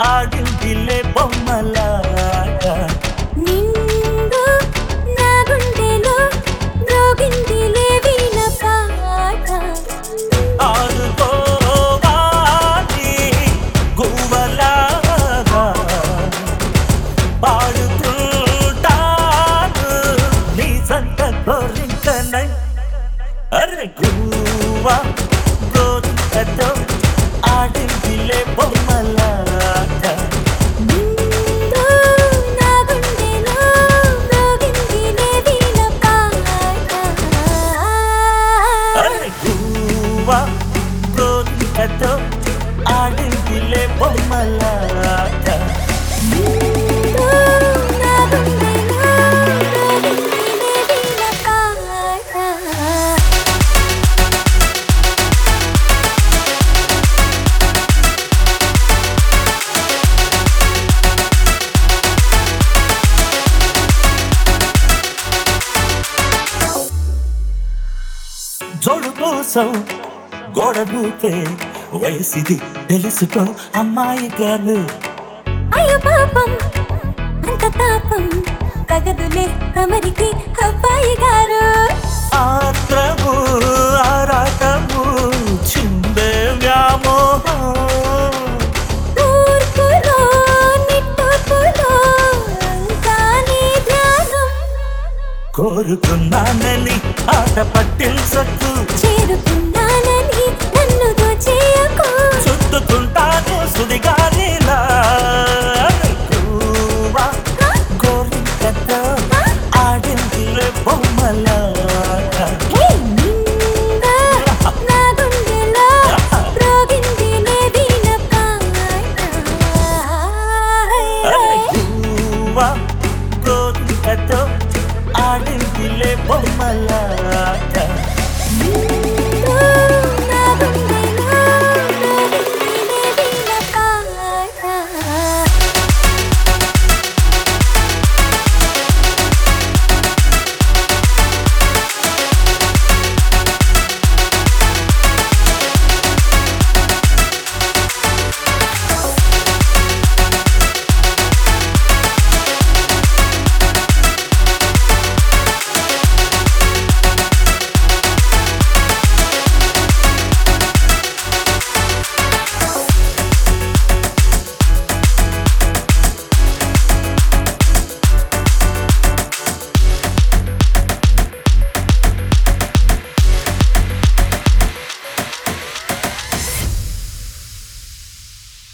ఆడిందిలే బొమ్మలాగా నిండు నా గుండెలో మ్రోగిందిలే వీణ పాట ఆడుకోవాలి గువ్వలాగా పాడుతుంటాను నీ సంత కోరింకనై అరే గువ్వా గోరింకతో ఆడిందిలే బొమ్మలాగా నిండు నా గుండెలో మ్రోగిందిలే వీణ పాట అరే గువ్వా గోరింకతో ఆడిందిలే బొమ్మలాగా నిండు నా గుండెలో మ్రోగిందిలే వీణ పాట జోడు కోసం గోడ దూకే వయసిది తెలుసుకో అమ్మాయి గారు అయ్యో పాపం అంత తాపం తగదులే తమరికి అబ్బాయి గారు ఆత్రము ఆరాటము చిందే వ్యామోహం తూర్పులో నిట్టూర్పులో అంతా నీ ధ్యానం కోరుకున్నానని ఆట పట్టించకు చేరుకున్న